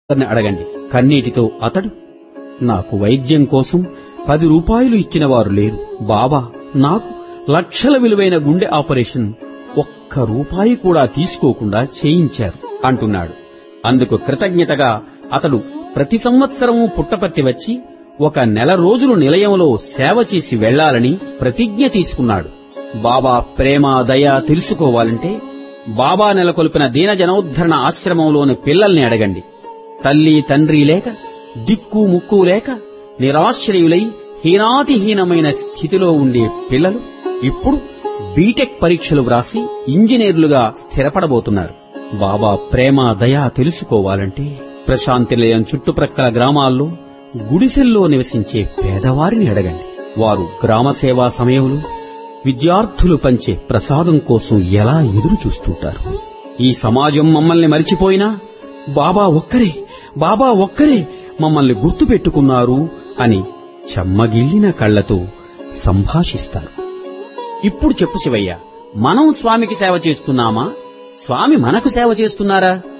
అతన్ని అడగండి కన్నీటితో అతడు నాకు వైద్యం కోసం పది రూపాయలు ఇచ్చిన వారు లేరు బాబా నాకు లక్షల విలువైన గుండె ఆపరేషన్ ఒక్క రూపాయి కూడా తీసుకోకుండా చేయించారు అంటున్నాడు అందుకు కృతజ్ఞతగా అతడు ప్రతి సంవత్సరము పుట్టపర్తి వచ్చి ఒక నెల రోజులు నిలయంలో సేవ చేసి వెళ్లాలని ప్రతిజ్ఞ తీసుకున్నాడు బాబా ప్రేమ దయ తెలుసుకోవాలంటే బాబా నెలకొల్పిన దీనజనోద్ధరణ ఆశ్రమంలోని పిల్లల్ని అడగండి తల్లి తండ్రి లేక దిక్కు ముక్కు లేక నిరాశ్రయులై హీనాతిహీనమైన స్థితిలో ఉండే పిల్లలు ఇప్పుడు బీటెక్ పరీక్షలు వ్రాసి ఇంజనీర్లుగా స్థిరపడబోతున్నారు బాబా ప్రేమ దయ తెలుసుకోవాలంటే ప్రశాంతి నిలయం చుట్టుప్రక్కల గ్రామాల్లో గుడిసెల్లో నివసించే పేదవారిని అడగండి వారు గ్రామ సేవా సమయంలో విద్యార్థులు పంచే ప్రసాదం కోసం ఎలా ఎదురు చూస్తుంటారు ఈ సమాజం మమ్మల్ని మరిచిపోయినా బాబా ఒక్కరే బాబా ఒక్కరే మమ్మల్ని గుర్తు పెట్టుకున్నారు అని చెమ్మగిల్లిన కళ్లతో సంభాషిస్తారు ఇప్పుడు చెప్పు శివయ్య మనం స్వామికి సేవ చేస్తున్నామా స్వామి మనకు సేవ చేస్తున్నారా